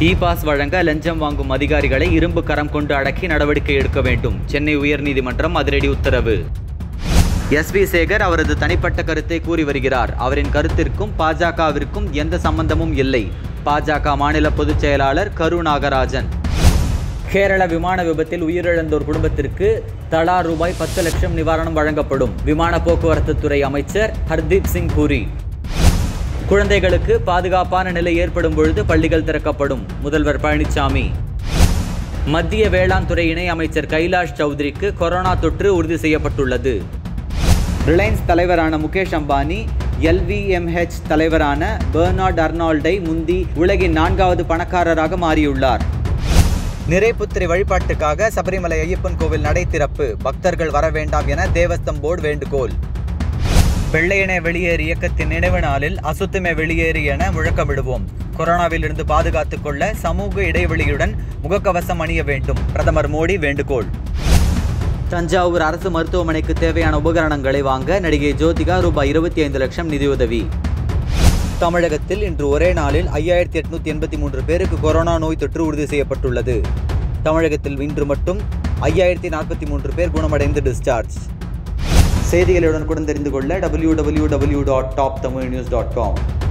e pass வழங்க லஞ்சம் வாங்கும் அதிகாரிகளை இரும்பு கரம் கொண்டு அடக்கி நடவடிக்கை எடுக்க வேண்டும் சென்னை உயர்நீதிமன்றம் அதிரடி உத்தரவு எஸ் வி சேகர் அவரது தனிப்பட்ட கருத்தை கூறி வருகிறார் அவரின் கருத்திற்கும் பாஜகவிற்கும் எந்த சம்பந்தமும் இல்லை பாஜக மாநில பொதுச் செயலாளர் கரு நாகராஜன் கேரள விமான விபத்தில் உயிரிழந்தோர் குடும்பத்திற்கு தலா ரூபாய் பத்து லட்சம் நிவாரணம் வழங்கப்படும் விமான போக்குவரத்து துறை அமைச்சர் ஹர்தீப் சிங் பூரி குழந்தைகளுக்கு பாதுகாப்பான நிலை ஏற்படும் பொழுது பள்ளிகள் திறக்கப்படும் முதல்வர் பழனிசாமி மத்திய வேளாண் துறை இணை அமைச்சர் கைலாஷ் சௌத்ரிக்கு கொரோனா தொற்று உறுதி செய்யப்பட்டுள்ளது ரிலையன்ஸ் தலைவரான முகேஷ் அம்பானி எல்விஎம்ஹெச் தலைவரான பெர்னார்ட் அர்னால்டை முந்தி உலகின் நான்காவது பணக்காரராக மாறியுள்ளார் நிறைப்புத்திரை வழிபாட்டுக்காக சபரிமலை ஐயப்பன் கோவில் நடை திறப்பு பக்தர்கள் வர வேண்டாம் என தேவஸ்தம் போர்டு வேண்டுகோள் வெள்ளையனே வெளியேறு இயக்கத்தின் நினைவு நாளில் அசுத்தமே வெளியேறு என முழக்கமிடுவோம் கொரோனாவில் இருந்து பாதுகாத்துக் கொள்ள சமூக இடைவெளியுடன் முகக்கவசம் அணிய வேண்டும் பிரதமர் மோடி வேண்டுகோள் தஞ்சாவூர் அரசு மருத்துவமனைக்கு தேவையான உபகரணங்களை வாங்க நடிகை ஜோதிகா ரூபாய் இருபத்தி ஐந்து லட்சம் நிதியுதவி தமிழகத்தில் இன்று ஒரே நாளில் ஐயாயிரத்தி எட்நூத்தி எண்பத்தி மூன்று பேருக்கு கொரோனா நோய் தொற்று உறுதி செய்யப்பட்டுள்ளது தமிழகத்தில் இன்று மட்டும் ஐயாயிரத்தி நாற்பத்தி மூன்று பேர் குணமடைந்து டிஸ்சார்ஜ் செய்திகளுடன் கூட தெரிந்து கொள்ள W W W dot top Tamil news dot com